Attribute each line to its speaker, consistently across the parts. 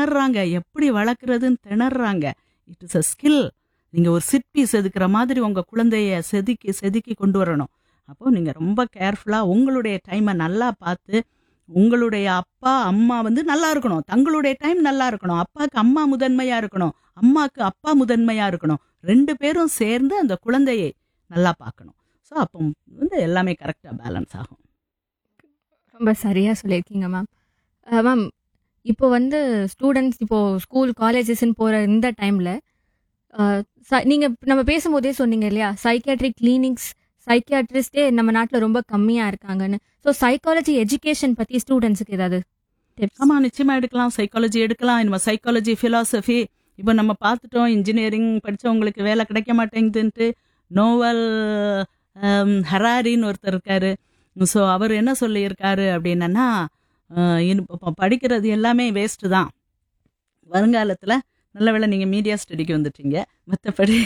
Speaker 1: திணறாங்க எப்படி வளர்க்குறதுன்னு திணறாங்க இட் இஸ் அ ஸ்கில் நீங்க ஒரு சிற்பி செதுக்கிற மாதிரி உங்க குழந்தைய செதுக்கி செதுக்கி கொண்டு வரணும் அப்போ நீங்க ரொம்ப கேர்ஃபுல்லா உங்களுடைய டைமை நல்லா பார்த்து உங்களுடைய அப்பா அம்மா வந்து நல்லா இருக்கணும் தங்களுடைய டைம் நல்லா இருக்கணும் அப்பாவுக்கு அம்மா முதன்மையா இருக்கணும் அம்மாக்கு அப்பா முதன்மையா இருக்கணும் ரெண்டு பேரும் சேர்ந்து அந்த குழந்தையை நல்லா பார்க்கணும் ஸோ அப்போ வந்து எல்லாமே கரெக்டாக பேலன்ஸ் ஆகும்
Speaker 2: ரொம்ப சரியாக சொல்லியிருக்கீங்க மேம் மேம் இப்போ வந்து ஸ்டூடெண்ட்ஸ் இப்போ ஸ்கூல் காலேஜஸ்ன்னு போகிற இந்த டைமில் நீங்கள் நம்ம பேசும்போதே சொன்னீங்க இல்லையா சைக்கியாட்ரிக் கிளினிக்ஸ் சைக்கியாட்ரிஸ்டே நம்ம நாட்டில் ரொம்ப கம்மியாக இருக்காங்கன்னு ஸோ சைக்காலஜி எஜுகேஷன் பற்றி ஸ்டூடெண்ட்ஸுக்கு ஏதாவது tips?
Speaker 1: ஆமா நிச்சயமா எடுக்கலாம் சைக்காலஜி எடுக்கலாம் நம்ம சைக்காலஜி ஃபிலாசபி இப்போ நம்ம பார்த்துட்டோம் இன்ஜினியரிங் படிச்சவங்களுக்கு வேலை கிடைக்க மாட்டேங்குதுன்ட்டு நோவல் ஹம், ஹராரின்னு ஒருத்தர் இருக்காரு ஸோ அவர் என்ன சொல்லியிருக்காரு அப்படின்னா அஹ், இனி- இப்ப படிக்கிறது எல்லாமே வேஸ்ட் தான் வருங்காலத்தில் நல்ல வேளை நீங்கள் மீடியா ஸ்டடிக்கு வந்துட்டீங்க மற்றபடி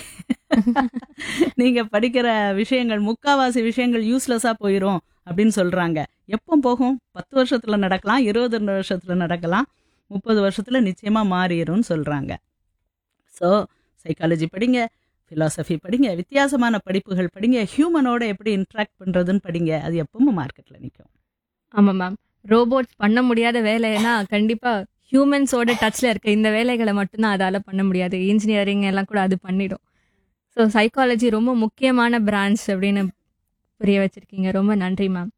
Speaker 1: நீங்கள் படிக்கிற விஷயங்கள் முக்காவாசி விஷயங்கள் யூஸ்லெஸ்ஸாக போயிடும் அப்படின்னு சொல்கிறாங்க எப்போ போகும் பத்து வருஷத்தில் நடக்கலாம் இருபது வருஷத்தில் நடக்கலாம் முப்பது வருஷத்தில் நிச்சயமாக மாறிடும்னு சொல்கிறாங்க ஸோ சைக்காலஜி படிங்க ஃபிலாசபி படிங்க வித்தியாசமான படிப்புகள் படிங்க ஹியூமனோட எப்படி இன்ட்ராக்ட் பண்ணுறதுன்னு படிங்க அது எப்பவும் மார்க்கெட்டில் நிற்கும்
Speaker 2: ஆமாம் மேம் ரோபோட்ஸ் பண்ண முடியாத வேலைன்னா கண்டிப்பாக ஹியூமன்ஸோட டச்சில் இருக்க இந்த வேலைகளை மட்டும்தான் அதால் பண்ண முடியாது இன்ஜினியரிங் எல்லாம் கூட அது பண்ணிடும் ஸோ சைக்காலஜி ரொம்ப முக்கியமான பிரான்ச் அப்படின்னு புரிய வச்சிருக்கீங்க ரொம்ப நன்றி மேம்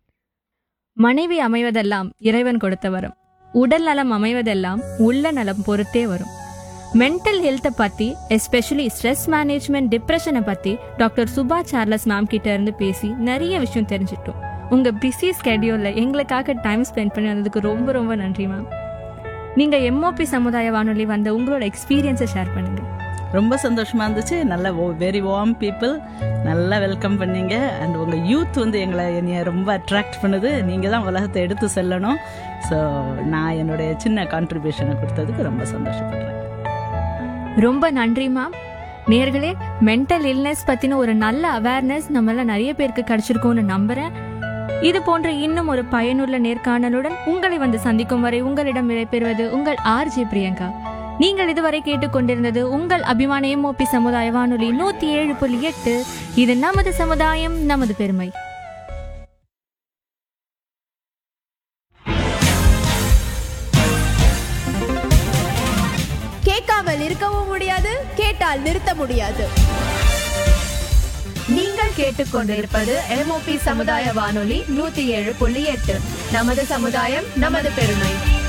Speaker 2: மனைவி அமைவதெல்லாம் இறைவன் கொடுத்த வரம் உடல் நலம் அமைவதெல்லாம் உள்ள நலம் பொறுத்தே வரும் மென்டல் ஹெல்த்தை பற்றி எஸ்பெஷலி ஸ்ட்ரெஸ் மேனேஜ்மெண்ட் டிப்ரெஷனை பற்றி டாக்டர் சுபா சார்லஸ் மேம் கிட்ட இருந்து பேசி நிறைய விஷயம் தெரிஞ்சிட்டோம் உங்க பிஸி ஸ்கெடியூல்ல எங்களுக்காக டைம் ஸ்பெண்ட் பண்ணதுக்கு ரொம்ப ரொம்ப நன்றி மேம் நீங்க எம்ஓபி சமுதாய வானொலி வந்த உங்களோட எக்ஸ்பீரியன்ஸை ஷேர் பண்ணுங்க
Speaker 1: ரொம்ப சந்தோஷமா இருந்துச்சு நல்ல வெரி வார்ம் பீப்புள் நல்லா வெல்கம் பண்ணீங்க அண்ட் உங்க யூத் வந்து எங்களை என்னைய ரொம்ப அட்ராக்ட் பண்ணுது நீங்க தான் உலகத்தை எடுத்து செல்லணும் ஸோ நான் என்னுடைய சின்ன கான்ட்ரிபியூஷனை கொடுத்ததுக்கு ரொம்ப சந்தோஷப்படுறேன்
Speaker 2: ரொம்ப நன்றி மேம் நேர்களே மென்டல் இல்னஸ் பத்தின ஒரு நல்ல அவேர்னஸ் நம்மள நிறைய பேருக்கு கிடைச்சிருக்கும்னு நம்புறேன் இது போன்ற இன்னும் ஒரு பயனுள்ள நேர்காணலுடன் உங்களை வந்து சந்திக்கும் வரை உங்களிடம் விடைபெறுவது உங்கள் ஆர்ஜே பிரியங்கா நீங்கள் இதுவரை கேட்டுக்கொண்டிருந்தது உங்கள் அபிமான எம்ஓபி சமுதாய வானொலி நூத்தி ஏழு புள்ளி எட்டு இது நமது சமுதாயம் நமது பெருமை
Speaker 3: கேட்காமல் இருக்கவும் முடியாது கேட்டால் நிறுத்த முடியாது
Speaker 4: நீங்கள் கேட்டுக்கொண்டிருப்பது எம்ஓபி சமுதாய வானொலி நூத்தி ஏழு புள்ளி எட்டு நமது சமுதாயம் நமது பெருமை